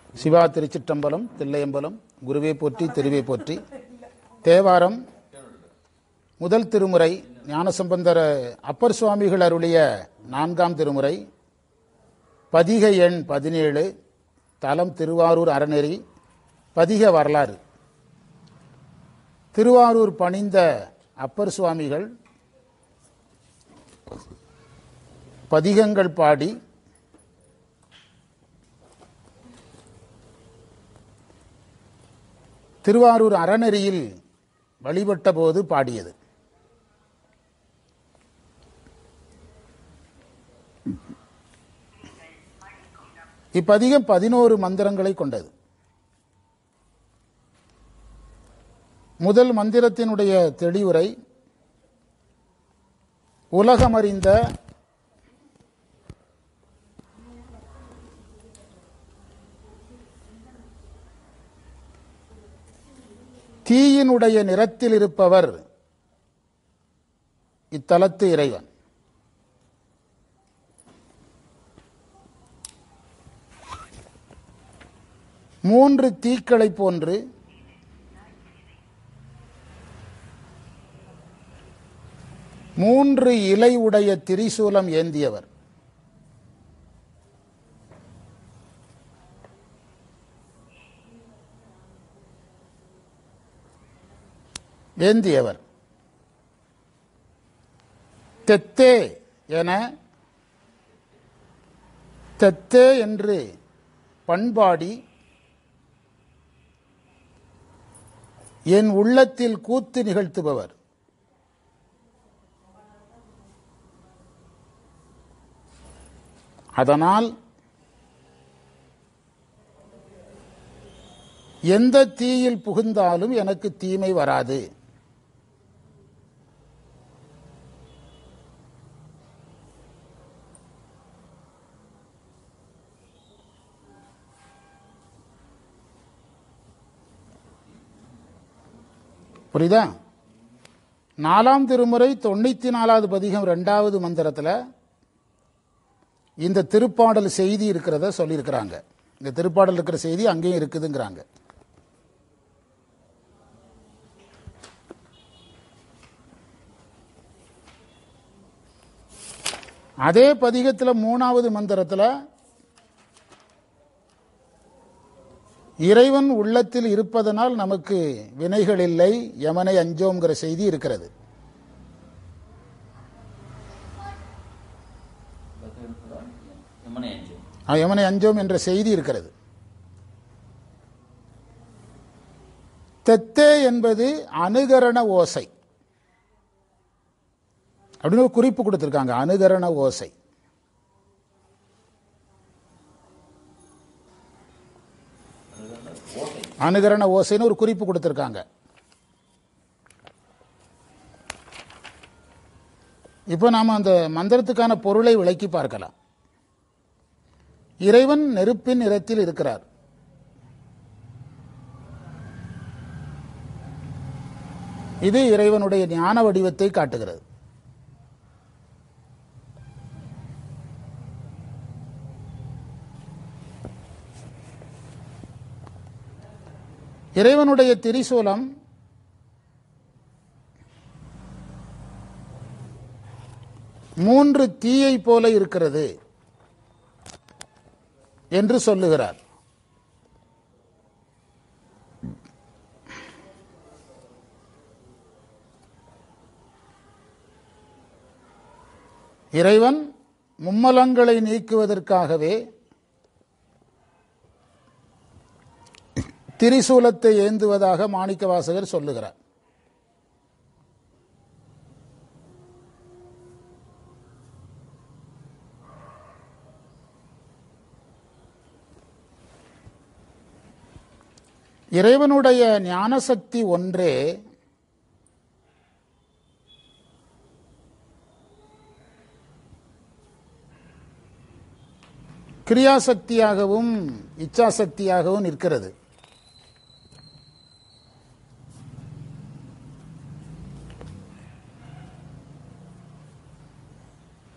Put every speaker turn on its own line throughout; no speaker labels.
சிவா திருச்சிற்றம்பலம் தில்லையம்பலம் குருவே போற்றி திருவே போற்றி தேவாரம் முதல் திருமுறை ஞானசம்பந்தர அப்பர் சுவாமிகள் அருளிய நான்காம் திருமுறை பதிக எண் பதினேழு தலம் திருவாரூர் அறநெறி பதிக வரலாறு திருவாரூர் பணிந்த அப்பர் சுவாமிகள் பதிகங்கள் பாடி திருவாரூர் அறநெறியில் வழிபட்ட போது பாடியது இப்பதிகம் பதினோரு மந்திரங்களை கொண்டது முதல் மந்திரத்தினுடைய தெளிவுரை உலகமறிந்த தீயினுடைய நிறத்தில் இருப்பவர் இத்தலத்து இறைவன் மூன்று தீக்களை போன்று மூன்று இலை உடைய திரிசூலம் ஏந்தியவர் ஏந்தியவர் தெத்தே என தெத்தே என்று பண்பாடி என் உள்ளத்தில் கூத்து நிகழ்த்துபவர் அதனால் எந்த தீயில் புகுந்தாலும் எனக்கு தீமை வராது புரியுதா நாலாம் திருமுறை தொண்ணூத்தி நாலாவது பதிகம் ரெண்டாவது மந்திரத்தில் இந்த திருப்பாடல் செய்தி இருக்கிறத சொல்லியிருக்கிறாங்க இந்த திருப்பாடல் இருக்கிற செய்தி அங்கேயும் இருக்குதுங்கிறாங்க அதே பதிகத்தில் மூணாவது மந்திரத்தில் இறைவன் உள்ளத்தில் இருப்பதனால் நமக்கு வினைகள் இல்லை யமனை அஞ்சோங்கிற செய்தி இருக்கிறது
யமுனை அஞ்சு
ஆ, யமனை அஞ்சோம் என்ற செய்தி இருக்கிறது தெத்தே என்பது அனுகரண ஓசை அப்படின்னு ஒரு குறிப்பு கொடுத்திருக்காங்க அனுகரண ஓசை அனுகரண ஓசைன்னு ஒரு குறிப்பு கொடுத்திருக்காங்க இப்போ நாம அந்த மந்திரத்துக்கான பொருளை விளக்கி பார்க்கலாம் இறைவன் நெருப்பின் நிறத்தில் இருக்கிறார் இது இறைவனுடைய ஞான வடிவத்தை காட்டுகிறது இறைவனுடைய திரிசூலம் மூன்று தீயை போல இருக்கிறது என்று சொல்லுகிறார் இறைவன் மும்மலங்களை நீக்குவதற்காகவே திரிசூலத்தை ஏந்துவதாக மாணிக்கவாசகர் சொல்லுகிறார் இறைவனுடைய ஞானசக்தி ஒன்றே கிரியாசக்தியாகவும் இச்சாசக்தியாகவும் நிற்கிறது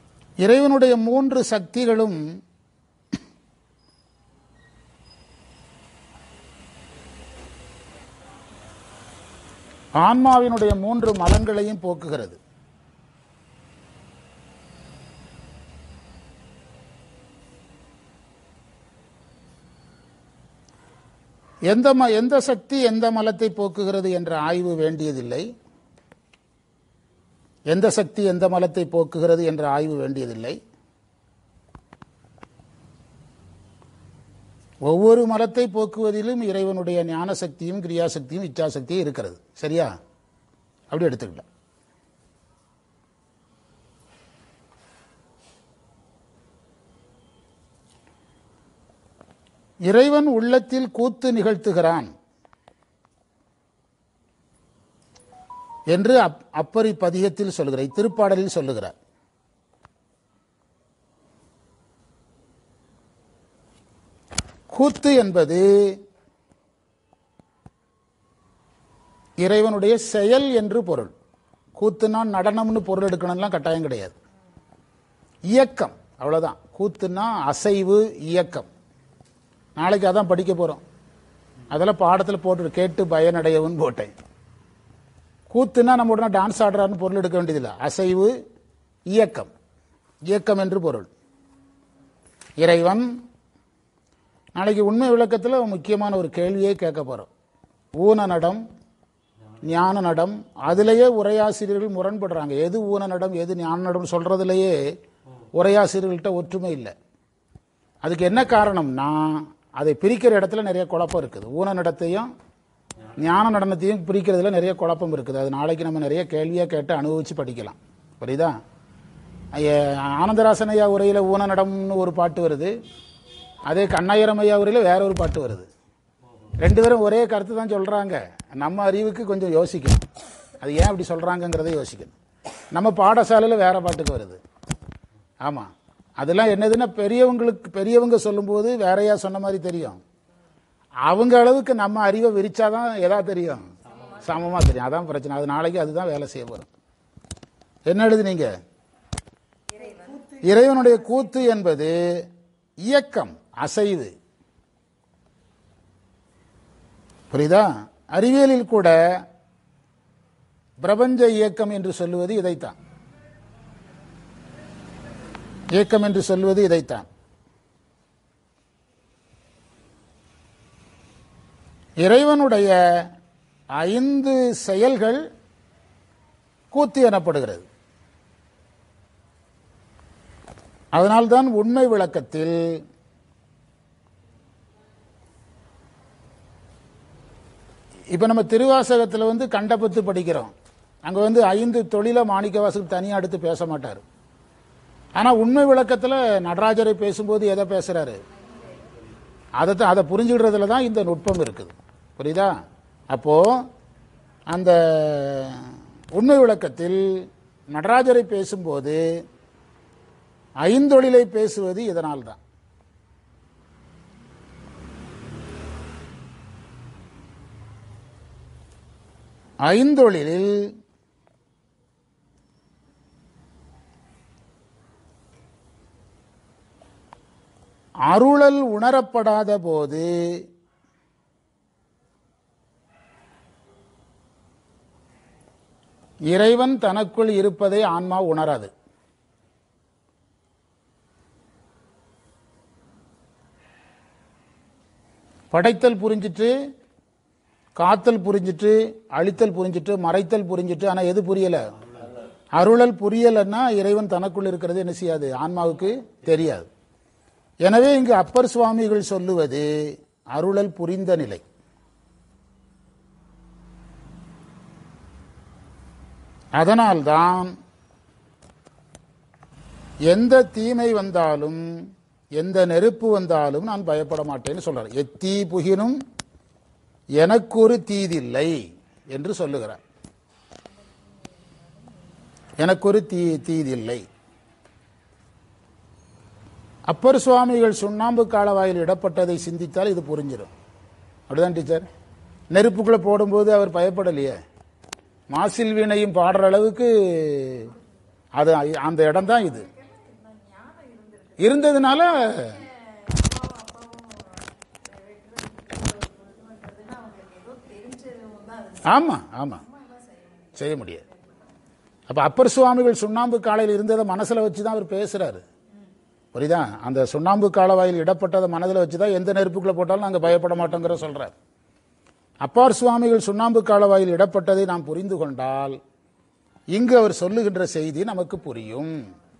இறைவனுடைய மூன்று சக்திகளும் ஆன்மாவினுடைய மூன்று மலங்களையும் போக்குகிறது எந்த ம எந்த சக்தி எந்த மலத்தை போக்குகிறது என்ற ஆய்வு வேண்டியதில்லை எந்த சக்தி எந்த மலத்தை போக்குகிறது என்ற ஆய்வு வேண்டியதில்லை ஒவ்வொரு மலத்தை போக்குவதிலும் இறைவனுடைய ஞான சக்தியும் கிரியாசக்தியும் இச்சாசக்தியும் இருக்கிறது சரியா அப்படி எடுத்துக்கலாம் இறைவன் உள்ளத்தில் கூத்து நிகழ்த்துகிறான் என்று அப்- அப்பரி பதிகத்தில் சொல்கிறார் திருப்பாடலில் சொல்லுகிறார் கூத்து என்பது இறைவனுடைய செயல் என்று பொருள் கூத்துனா நடனம்னு பொருள் எடுக்கணும்லாம் கட்டாயம் கிடையாது இயக்கம் அவ்வளவுதான் கூத்துனா அசைவு இயக்கம் நாளைக்கு அதான் படிக்க போறோம் அதெல்லாம் பாடத்தில் போட்டு கேட்டு பயனடையவும் போட்டேன் கூத்துனா நம்ம உடனே டான்ஸ் ஆடுறாருன்னு பொருள் எடுக்க வேண்டியதில்லை அசைவு இயக்கம் இயக்கம் என்று பொருள் இறைவன் நாளைக்கு உண்மை விளக்கத்தில் முக்கியமான ஒரு கேள்வியே கேட்க போறோம் ஊன நடம் ஞான நடம் அதிலேயே உரையாசிரியர்கள் முரண்படுறாங்க எது ஊன நடம் எது ஞான நடம் சொல்றதுலேயே உரையாசிரியர்கள்ட்ட ஒற்றுமை இல்லை அதுக்கு என்ன காரணம்னா அதை பிரிக்கிற இடத்துல நிறைய குழப்பம் இருக்குது ஊன நடத்தையும் ஞான நடனத்தையும் பிரிக்கிறதுல நிறைய குழப்பம் இருக்குது அது நாளைக்கு நம்ம நிறைய கேள்வியாக கேட்டு அனுபவிச்சு படிக்கலாம் புரியுதா ஐய, ஆனந்தராசன் ஐயா உரையில் ஊன நடம்னு ஒரு பாட்டு வருது அதே கண்ணாயிரம் ஐயா உரையில் வேற ஒரு பாட்டு வருது ரெண்டு பேரும் ஒரே கருத்து தான் சொல்றாங்க நம்ம அறிவுக்கு கொஞ்சம் யோசிக்கணும் அது ஏன் அப்படி சொல்றாங்கங்கிறத யோசிக்கணும் நம்ம பாடசாலையில் வேற பாட்டுக்கு வருது ஆமா அதெல்லாம் என்னதுன்னா பெரியவங்களுக்கு பெரியவங்க சொல்லும்போது வேறையா சொன்ன மாதிரி தெரியும் அவங்க அளவுக்கு நம்ம அறிவை விரிச்சாதான் எதா தெரியும் சமமா தெரியும் அதான் பிரச்சனை அது நாளைக்கு அதுதான் வேலை செய்ய போறோம் என்ன எழுதுனீங்க இறைவனுடைய கூத்து என்பது இயக்கம் அசைவு புரியுதா அறிவியலில் கூட பிரபஞ்ச இயக்கம் என்று சொல்லுவது இதைத்தான் இயக்கம் என்று சொல்வது இதைத்தான் இறைவனுடைய ஐந்து செயல்கள் கூத்து எனப்படுகிறது அதனால்தான் உண்மை விளக்கத்தில் இப்ப நம்ம திருவாசகத்துல வந்து கண்டபத்து படிக்கிறோம் அங்க வந்து ஐந்து தொழில மாணிக்கவாசகர் தனியா எடுத்து பேச மாட்டார் ஆனா உண்மை விளக்கத்துல நடராஜரை பேசும்போது எதை பேசுறாரு அதை தான் அதை புரிஞ்சுக்கிறதுல தான் இந்த நுட்பம் இருக்குது புரியுதா அப்போ அந்த உண்மை விளக்கத்தில் நடராஜரை பேசும்போது ஐந்தொழிலை பேசுவது இதனால் தான் ஐந்தொழிலில் அருளல் உணரப்படாத போது இறைவன் தனக்குள் இருப்பதை ஆன்மா உணராது படைத்தல் புரிஞ்சிட்டு காத்தல் புரிஞ்சிட்டு அழித்தல் புரிஞ்சிட்டு மறைத்தல் புரிஞ்சிட்டு ஆனா எது புரியல அருளல் புரியலன்னா இறைவன் தனக்குள் இருக்கிறது என்ன செய்யாது ஆன்மாவுக்கு தெரியாது எனவே இங்கு அப்பர் சுவாமிகள் சொல்லுவது அருளல் புரிந்த நிலை அதனால்தான் எந்த தீமை வந்தாலும் எந்த நெருப்பு வந்தாலும் நான் பயப்பட மாட்டேன்னு சொல்றார் எத்தீ புகினும் எனக்கு ஒரு தீதில்லை என்று சொல்லுகிறார் எனக்கு ஒரு தீ தீதில்லை அப்பர் சுவாமிகள் சுண்ணாம்பு காலவாயில் இடப்பட்டதை சிந்தித்தால் இது புரிஞ்சிடும் அப்படிதான் டீச்சர் நெருப்புக்குள்ள போடும்போது அவர் பயப்படலையே மாசில் வீணையும் பாடுற அளவுக்கு அது அந்த இடம் தான் இது இருந்ததுனால ஆமா ஆமா செய்ய முடியாது அப்ப அப்பர் சுவாமிகள் சுண்ணாம்பு காலையில் இருந்ததை மனசுல வச்சு தான் அவர் பேசுறாரு புரியுதா அந்த சுண்ணாம்பு காலவாயில் இடப்பட்டதை மனதில் வச்சு தான் எந்த நெருப்புக்குள்ள போட்டாலும் நாங்கள் பயப்பட மாட்டோங்கிற சொல்றார் அப்பார் சுவாமிகள் சுண்ணாம்பு காலவாயில் இடப்பட்டதை நாம் புரிந்து கொண்டால் இங்கு அவர் சொல்லுகின்ற செய்தி நமக்கு புரியும்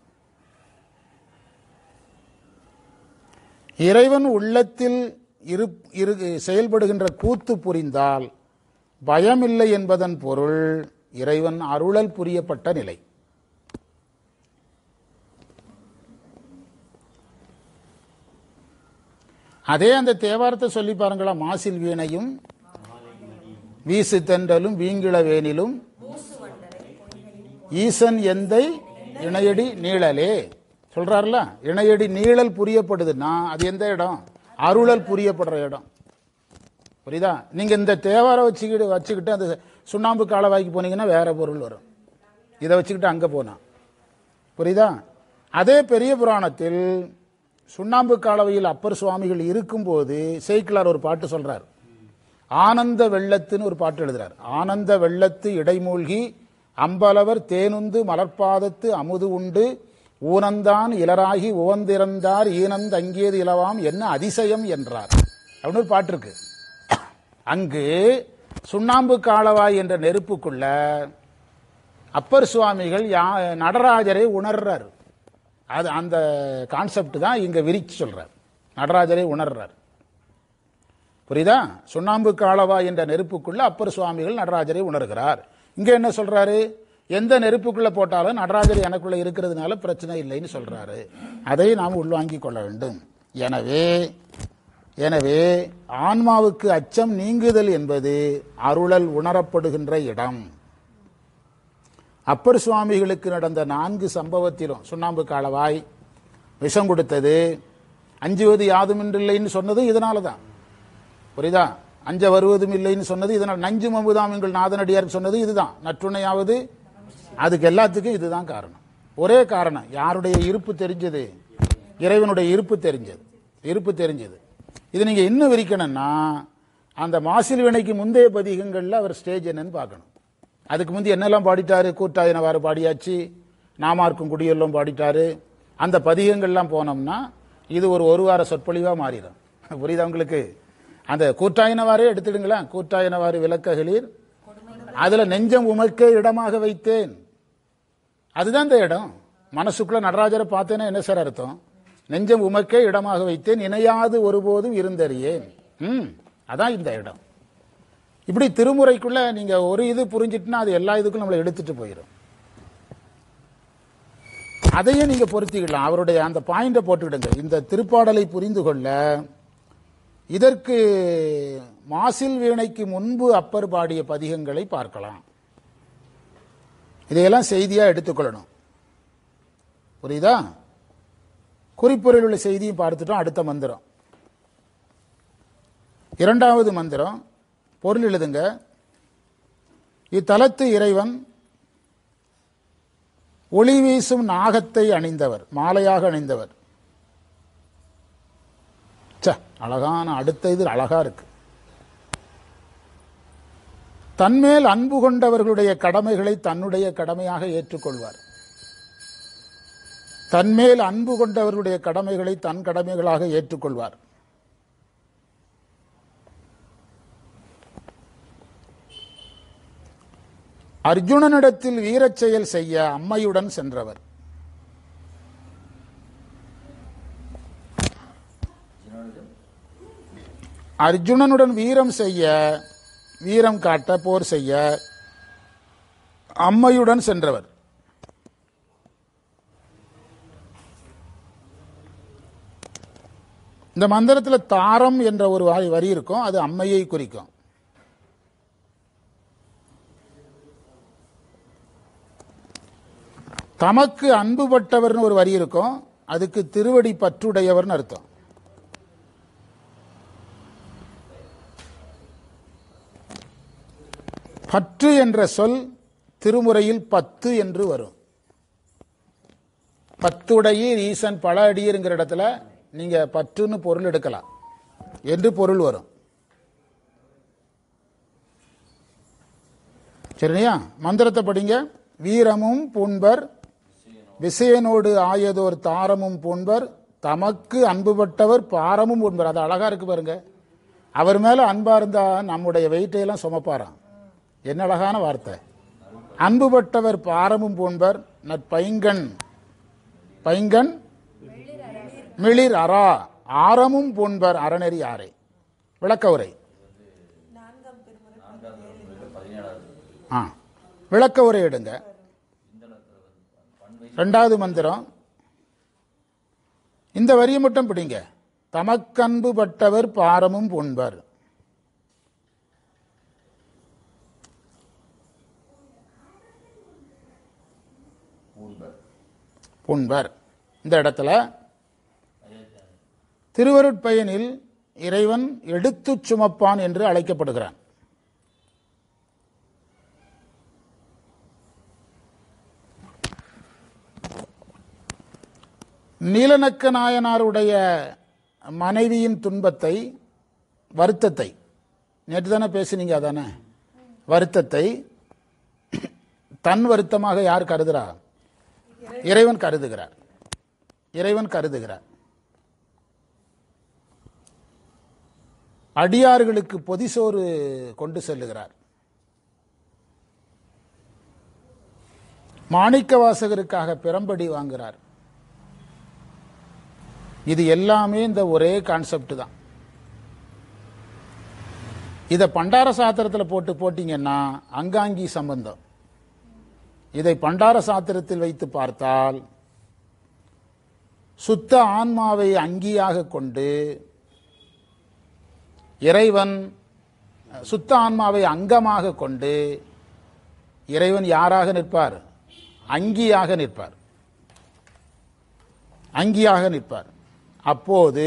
இறைவன் உள்ளத்தில் இரு இரு செயல்படுகின்ற கூத்து புரிந்தால் பயமில்லை என்பதன் பொருள் இறைவன் அருளல் புரியப்பட்ட நிலை அதே அந்த தேவாரத்தை சொல்லி பாருங்களா மாசில் வீணையும் வீசு தென்றலும் வீங்கிள வேனிலும் ஈசன் எந்தை இணையடி நீழலே சொல்றாருல இணையடி நீழல் புரியப்படுதுன்னா அது எந்த இடம் அருளல் புரியப்படுற இடம் புரியுதா நீங்க இந்த தேவாரம் வச்சுக்கிட்டு வச்சுக்கிட்டு அந்த சுண்ணாம்பு காலவாய்க்கு போனீங்கன்னா வேற பொருள் வரும் இதை வச்சுக்கிட்டு அங்க போனா புரியுதா அதே பெரிய புராணத்தில் சுண்ணாம்பு காலவையில் அப்பர் சுவாமிகள் இருக்கும்போது சேக்கிலார் ஒரு பாட்டு சொல்றார் ஆனந்த வெள்ளத்துன்னு ஒரு பாட்டு எழுதுறார் ஆனந்த வெள்ளத்து இடைமூழ்கி அம்பலவர் தேனுந்து மலர்பாதத்து அமுது உண்டு ஊனந்தான் இலராகி உவந்திறந்தார் ஈனந்த் அங்கேது இலவாம் என்ன அதிசயம் என்றார் அப்படின்னு ஒரு பாட்டு இருக்கு அங்கு சுண்ணாம்பு காலவாய் என்ற நெருப்புக்குள்ள அப்பர் சுவாமிகள் யா- நடராஜரை உணர்றார் அது அந்த கான்செப்ட் தான் இங்க விரிச்சு சொல்றார் நடராஜரை உணர்றார் புரியுதா சுண்ணாம்பு காலவா என்ற நெருப்புக்குள்ள அப்பர் சுவாமிகள் நடராஜரை உணர்கிறார் இங்க என்ன சொல்றாரு எந்த நெருப்புக்குள்ள போட்டாலும் நடராஜர் எனக்குள்ள இருக்கிறதுனால பிரச்சனை இல்லைன்னு சொல்றாரு அதை நாம் உள்வாங்கிக் கொள்ள வேண்டும் எனவே எனவே ஆன்மாவுக்கு அச்சம் நீங்குதல் என்பது அருளல் உணரப்படுகின்ற இடம் அப்பர் சுவாமிகளுக்கு நடந்த நான்கு சம்பவத்திலும் சுண்ணாம்பு காலவாய் விஷம் கொடுத்தது அஞ்சுவது யாதுமின்றில்லைன்னு சொன்னது இதனால தான் புரியுதா அஞ்ச வருவதும் இல்லைன்னு சொன்னது இதனால் நஞ்சு மம்புதாம் எங்கள் நாதனடியார் சொன்னது இதுதான் நற்றுணையாவது அதுக்கு எல்லாத்துக்கும் இதுதான் காரணம் ஒரே காரணம் யாருடைய இருப்பு தெரிஞ்சது இறைவனுடைய இருப்பு தெரிஞ்சது இருப்பு தெரிஞ்சது இது நீங்க இன்னும் விரிக்கணும்னா அந்த மாசில் வினைக்கு முந்தைய பதிகங்கள்ல அவர் ஸ்டேஜ் என்னன்னு பார்க்கணும் அதுக்கு முந்தி என்னெல்லாம் பாடிட்டாரு கூட்டாயினவாறு பாடியாச்சு நாமார்க்கும் குடியெல்லாம் பாடிட்டாரு அந்த பதிகங்கள்லாம் போனோம்னா இது ஒரு ஒரு வார சொற்பொழிவா மாறிடும் புரியுதா உங்களுக்கு அந்த கூட்டாயினவாரே எடுத்துடுங்களேன் கூட்டாயினவாறு விளக்ககளிர் அதுல நெஞ்சம் உமக்கே இடமாக வைத்தேன் அதுதான் இந்த இடம் மனசுக்குள்ள நடராஜரை பார்த்தேன்னா என்ன சார் அர்த்தம் நெஞ்சம் உமக்கே இடமாக வைத்தேன் இணையாது ஒருபோதும் இருந்தறியேன் ம் அதான் இந்த இடம் இப்படி திருமுறைக்குள்ள நீங்க ஒரு இது புரிஞ்சிட்டுனா அது எல்லா இதுக்கும் நம்மளை எடுத்துட்டு போயிடும் அதையும் நீங்க பொருத்திக்கலாம் அவருடைய அந்த பாயிண்டை போட்டுக்கிடுங்க இந்த திருப்பாடலை புரிந்து கொள்ள இதற்கு மாசில் வீணைக்கு முன்பு அப்பர் பாடிய பதிகங்களை பார்க்கலாம் இதையெல்லாம் செய்தியா எடுத்துக்கொள்ளணும் புரியுதா குறிப்புரையில் உள்ள செய்தியும் பார்த்துட்டோம் அடுத்த மந்திரம் இரண்டாவது மந்திரம் பொருள் எழுதுங்க இத்தலத்து இறைவன் ஒளி வீசும் நாகத்தை அணிந்தவர் மாலையாக அணிந்தவர் ச்சே, அழகான அடுத்த இது அழகா இருக்கு தன்மேல் அன்பு கொண்டவர்களுடைய கடமைகளை தன்னுடைய கடமையாக ஏற்றுக்கொள்வார் தன்மேல் அன்பு கொண்டவர்களுடைய கடமைகளை தன் கடமைகளாக ஏற்றுக்கொள்வார் அர்ஜுனனிடத்தில் வீரச் செயல் செய்ய அம்மையுடன் சென்றவர் அர்ஜுனனுடன் வீரம் செய்ய வீரம் காட்ட போர் செய்ய அம்மையுடன் சென்றவர் இந்த மந்திரத்தில் தாரம் என்ற ஒரு வரி வரி இருக்கும் அது அம்மையை குறிக்கும் தமக்கு அன்புபட்டவர்னு ஒரு வரி இருக்கும் அதுக்கு திருவடி பற்றுடையவர்னு அர்த்தம் பற்று என்ற சொல் திருமுறையில் பத்து என்று வரும் பத்துடையீர் ஈசன் பல அடியருங்கிற இடத்துல நீங்க பற்றுன்னு பொருள் எடுக்கலாம் என்று பொருள் வரும் சரியா மந்திரத்தை படிங்க வீரமும் பூண்பர் விசயனோடு ஆயதோர் தாரமும் பூண்பர் தமக்கு அன்புபட்டவர் பாரமும் பூண்பர் அது அழகா இருக்கு பாருங்க அவர் மேல அன்பா இருந்தா நம்முடைய வெயிட்டையெல்லாம் சுமப்பாராம் என்ன அழகான வார்த்தை அன்புபட்டவர் பாரமும் பூண்பர் நற்பைங்கன் பைங்கன் மிளிர் அரா ஆரமும் பூண்பர் அறநெறி ஆரை விளக்க உரை ஆ விளக்க உரை எடுங்க ரெண்டாவது மந்திரம் இந்த வரியை மட்டும் பிடிங்க தமக்கன்பு பட்டவர் பாரமும் பூண்பர் பூண்பர் இந்த இடத்துல திருவருட்பயனில் இறைவன் எடுத்துச் சுமப்பான் என்று அழைக்கப்படுகிறான் நீலநக்க நாயனாருடைய மனைவியின் துன்பத்தை வருத்தத்தை நேற்று தானே பேசுனீங்க அதானே வருத்தத்தை தன் வருத்தமாக யார் கருதுறா இறைவன் கருதுகிறார் இறைவன் கருதுகிறார் அடியார்களுக்கு பொதிசோறு கொண்டு செல்லுகிறார் மாணிக்க வாசகருக்காக பிரம்படி வாங்குகிறார் இது எல்லாமே இந்த ஒரே கான்செப்ட் தான் இதை பண்டார சாத்திரத்தில் போட்டு போட்டீங்கன்னா அங்காங்கி சம்பந்தம் இதை பண்டார சாத்திரத்தில் வைத்து பார்த்தால் சுத்த ஆன்மாவை அங்கியாக கொண்டு இறைவன் சுத்த ஆன்மாவை அங்கமாக கொண்டு இறைவன் யாராக நிற்பார் அங்கியாக நிற்பார் அங்கியாக நிற்பார் அப்போது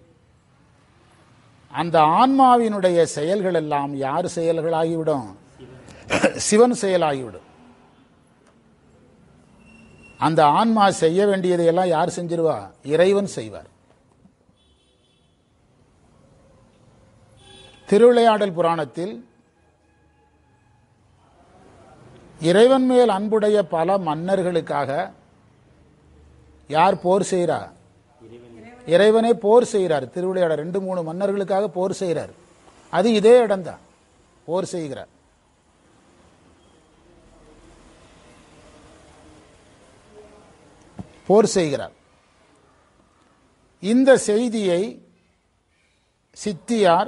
அந்த ஆன்மாவினுடைய செயல்கள் எல்லாம் யார் செயல்களாகிவிடும் சிவன் செயலாகிவிடும் அந்த ஆன்மா செய்ய வேண்டியதையெல்லாம் யார் செஞ்சிருவா இறைவன் செய்வார் திருவிளையாடல் புராணத்தில் இறைவன் மேல் அன்புடைய பல மன்னர்களுக்காக யார் போர் செய்கிறா இறைவனே போர் செய்கிறார் திருவிளையாடல் ரெண்டு மூணு மன்னர்களுக்காக போர் செய்கிறார் அது இதே இடம்தான் போர் செய்கிறார் போர் செய்கிறார் இந்த செய்தியை சித்தியார்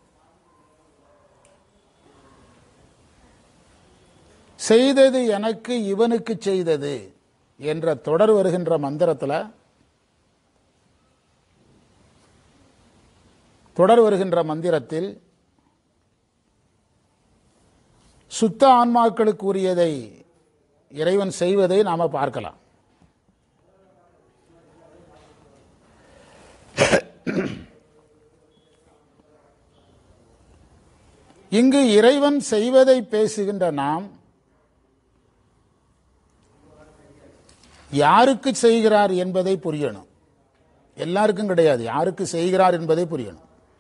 செய்தது எனக்கு இவனுக்கு செய்தது என்ற தொடர் வருகின்ற மந்திரத்தில் தொடர் வருகின்ற மந்திரத்தில் சுத்த ஆன்மாக்களுக்கு உரியதை இறைவன் செய்வதை நாம பார்க்கலாம் இங்கு இறைவன் செய்வதை பேசுகின்ற நாம் யாருக்கு செய்கிறார் என்பதை புரியணும் எல்லாருக்கும் கிடையாது யாருக்கு செய்கிறார் என்பதை புரியணும்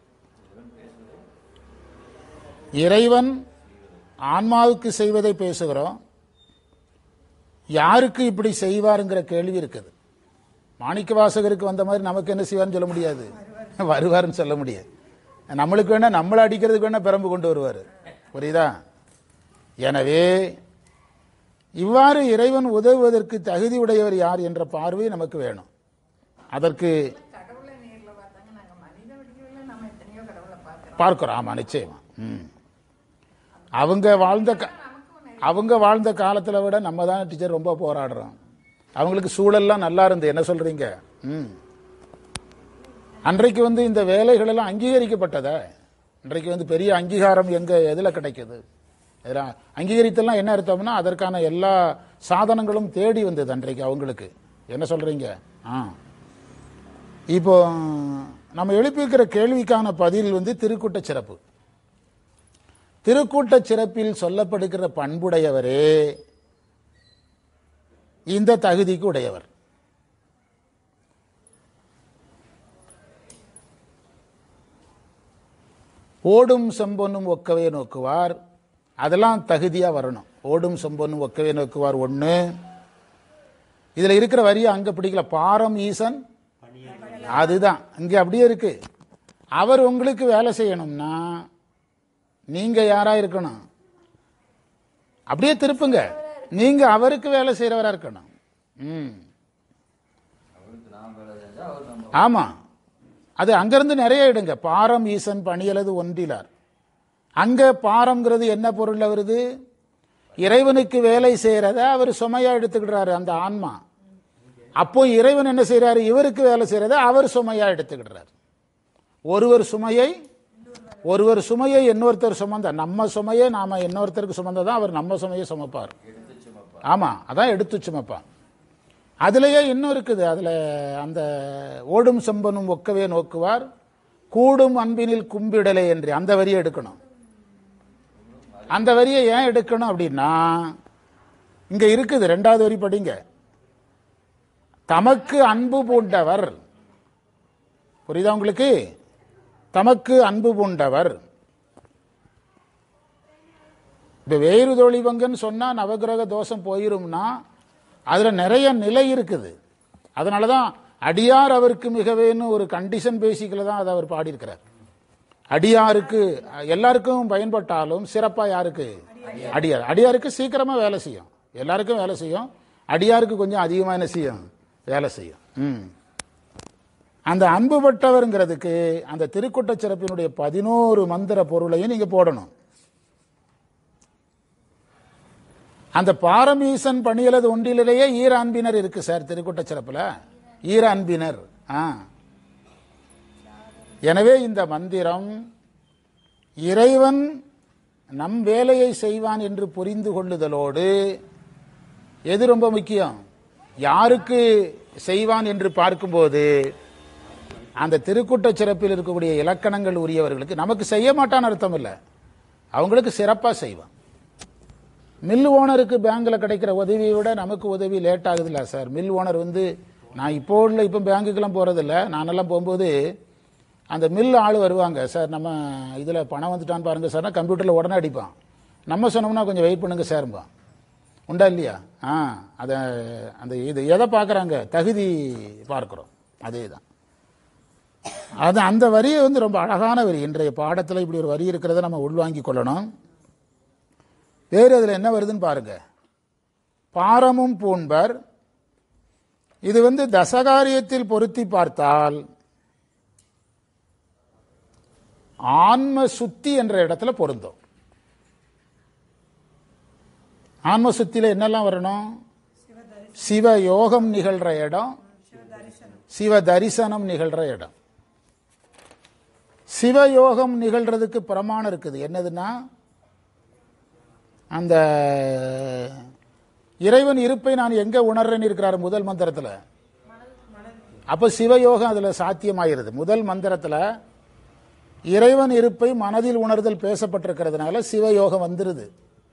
இறைவன் ஆன்மாவுக்கு செய்வதை பேசுகிறோம் யாருக்கு இப்படி செய்வாருங்கிற கேள்வி இருக்குது மாணிக்க வாசகருக்கு வந்த மாதிரி நமக்கு என்ன செய்வார்னு சொல்ல முடியாது வருவாருன்னு சொல்ல முடியாது நம்மளுக்கு வேணா நம்மளை அடிக்கிறதுக்கு வேணா பெரம்பு கொண்டு வருவார் புரியுதா எனவே இவ்வாறு இறைவன் உதவுவதற்கு தகுதி உடையவர் யார் என்ற பார்வை நமக்கு வேணும் அதற்கு
கடவுளை நேர்ல பார்த்தாங்க நாங்க மனித வடிவில் நம்ம எத்தனையோ கடவுளை பார்க்கிறோம்
பார்க்கிறோம் ஆமா நிச்சயமா ம். அவங்க வாழ்ந்த கா- அவங்க வாழ்ந்த காலத்துல விட நம்ம தான் டீச்சர் ரொம்ப போராடுறோம் அவங்களுக்கு சூழல்லாம் நல்லா இருந்து என்ன சொல்றீங்க ம் அன்றைக்கு வந்து இந்த வேலைகள் எல்லாம் அங்கீகரிக்கப்பட்டதா இன்றைக்கு வந்து பெரிய அங்கீகாரம் எங்க எதுல கிடைக்குது இதெல்லாம் அங்கீகரித்தெல்லாம் என்ன அர்த்தம்னா அதற்கான எல்லா சாதனங்களும் தேடி வந்தது அன்றைக்கு அவங்களுக்கு என்ன சொல்றீங்க ஆ இப்போ நம்ம எழுப்பியிருக்கிற கேள்விக்கான பதில் வந்து திருக்கூட்ட சிறப்பு திருக்கூட்ட சிறப்பில் சொல்லப்படுகிற பண்புடையவரே இந்த தகுதிக்கு உடையவர் ஓடும் செம்பொன்னும் ஒக்கவே நோக்குவார் அதெல்லாம் தகுதியா வரணும் ஓடும் சொம்பனும் ஒக்கவே நோக்குவார் ஒன்று இதில் இருக்கிற வரியை அங்கே பிடிக்கல பாரம் ஈசன் அதுதான் இங்கே அப்படியே இருக்கு அவர் உங்களுக்கு வேலை செய்யணும்னா நீங்க யாரா இருக்கணும் அப்படியே திருப்புங்க நீங்க அவருக்கு வேலை செய்யறவரா இருக்கணும் ம்
அவருக்கு நாம் வேலை செஞ்சா அவர் நம்ம
ஆமா அது அங்கிருந்து நிறைய எடுங்க பாரம் ஈசன் பணியலது ஒன்றிலார் அங்க பாரம்ங்கிறது என்ன பொருள்ல வருது இறைவனுக்கு வேலை செய்யறத அவர் சுமையா எடுத்துக்கிடுறாரு அந்த ஆன்மா அப்போ இறைவன் என்ன செய்யறாரு இவருக்கு வேலை செய்யறத அவர் சுமையா எடுத்துக்கிடுறாரு ஒருவர் சுமையை ஒருவர் சுமையை இன்னொருத்தர் சுமந்த நம்ம சுமையை நாம இன்னொருத்தருக்கு சுமந்ததான் அவர் நம்ம சுமையை சுமப்பார்
எடுத்து சுமப்பா
ஆமா அதான் எடுத்து சுமப்பான் அதுலயே இன்னும் இருக்குது அதுல அந்த ஓடும் செம்பனும் ஒக்கவே நோக்குவார் கூடும் அன்பினில் கும்பிடலை என்று அந்த வரியை எடுக்கணும் அந்த வரியை ஏன் எடுக்கணும் அப்படின்னா இங்க இருக்குது ரெண்டாவது வரி படிங்க தமக்கு அன்பு பூண்டவர் புரியுதா உங்களுக்கு தமக்கு அன்பு பூண்டவர் இப்ப வேறு தொழிவங்கன்னு சொன்னா நவகிரக தோஷம் போயிரும்னா அதுல நிறைய நிலை இருக்குது அதனாலதான் அடியார் அவருக்கு மிகவேன்னு ஒரு கண்டிஷன் பேசிக்கல தான் அதை அவர் பாடியிருக்கிறார் அடியாருக்கு எல்லாருக்கும் பயன்பட்டாலும் சிறப்பா யாருக்கு அடியார் அடியாருக்கு சீக்கிரமா வேலை செய்யும் எல்லாருக்கும் வேலை செய்யும் அடியாருக்கு கொஞ்சம் அதிகமா என்ன செய்யும் வேலை செய்யும் ம் அந்த அன்புபட்டவர்ங்கிறதுக்கு அந்த திருக்குட்ட சிறப்பினுடைய பதினோரு மந்திர பொருளையும் நீங்க போடணும் அந்த பாரமீசன் பணியலது ஒன்றிலேயே ஈர அன்பினர் இருக்கு சார் திருக்குட்ட சிறப்புல ஈர அன்பினர் ஆ எனவே இந்த மந்திரம் இறைவன் நம் வேலையை செய்வான் என்று புரிந்து கொள்ளுதலோடு எது ரொம்ப முக்கியம் யாருக்கு செய்வான் என்று பார்க்கும்போது அந்த திருக்கூட்ட சிறப்பில் இருக்கக்கூடிய இலக்கணங்கள் உரியவர்களுக்கு நமக்கு செய்ய மாட்டான்னு அர்த்தம் இல்லை அவங்களுக்கு சிறப்பா செய்வான் மில் ஓனருக்கு பேங்க்ல கிடைக்கிற உதவியை விட நமக்கு உதவி லேட் ஆகுதுல்ல சார் மில் ஓனர் வந்து நான் இப்போ உள்ள இப்போ பேங்குக்கெல்லாம் போறதில்ல நானெல்லாம் போகும்போது அந்த மில் ஆள் வருவாங்க சார் நம்ம இதில் பணம் வந்துட்டான்னு பாருங்க சார்னா கம்ப்யூட்டரில் உடனே அடிப்பான் நம்ம சொன்னோம்னா கொஞ்சம் வெயிட் பண்ணுங்க சார்பான் உண்டா இல்லையா ஆ அதை அந்த இது எதை பார்க்குறாங்க தகுதி பார்க்குறோம் அதே தான் அது அந்த வரியை வந்து ரொம்ப அழகான வரி இன்றைய பாடத்தில் இப்படி ஒரு வரி இருக்கிறத நம்ம உள்வாங்கிக் கொள்ளணும் வேறு அதில் என்ன வருதுன்னு பாருங்க பாரமும் பூண்பர் இது வந்து தசகாரியத்தில் பொருத்தி பார்த்தால் ஆன்ம சுத்தி என்ற இடத்துல பொருந்தும் ஆன்ம சுத்தியில என்னெல்லாம் வரணும் சிவ யோகம் நிகழ்ற இடம் சிவ தரிசனம் நிகழ்ற இடம் சிவயோகம் நிகழ்றதுக்கு பிரமாணம் இருக்குது என்னதுன்னா அந்த இறைவன் இருப்பை நான் எங்க உணர்றேன்னு இருக்கிறாரு முதல் மந்திரத்துல அப்ப சிவயோகம் அதுல சாத்தியமாயிருது முதல் மந்திரத்துல இறைவன் இருப்பை மனதில் உணர்தல் பேசப்பட்டிருக்கிறதுனால சிவயோகம் வந்துருது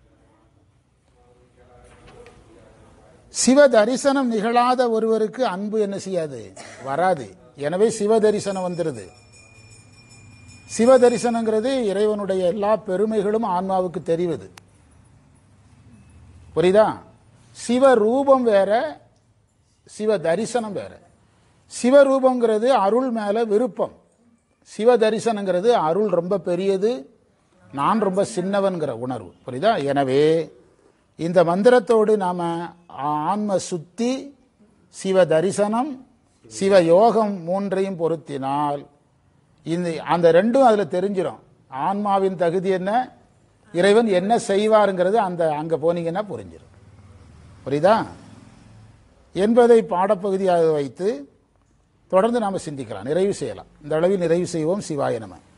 சிவ தரிசனம் நிகழாத ஒருவருக்கு அன்பு என்ன செய்யாது வராது எனவே சிவ தரிசனம் வந்துருது சிவ தரிசனங்கிறது இறைவனுடைய எல்லா பெருமைகளும் ஆன்மாவுக்கு தெரிவது புரியுதா சிவ ரூபம் வேற சிவ தரிசனம் வேற சிவரூபங்கிறது அருள் மேல விருப்பம் சிவ தரிசனங்கிறது அருள் ரொம்ப பெரியது நான் ரொம்ப சின்னவன்கிற உணர்வு புரியுதா எனவே இந்த மந்திரத்தோடு நாம ஆன்ம சுத்தி சிவ தரிசனம் சிவ யோகம் மூன்றையும் பொருத்தினால் இந்த அந்த ரெண்டும் அதுல தெரிஞ்சிடும் ஆன்மாவின் தகுதி என்ன இறைவன் என்ன செய்வாருங்கிறது அந்த அங்க போனீங்கன்னா புரிஞ்சிடும் புரியுதா என்பதை பாடப்பகுதியாக வைத்து தொடர்ந்து நாம சிந்திக்கலாம் நிறைவு செய்யலாம் இந்த அளவில் நிறைவு செய்வோம் சிவாய நம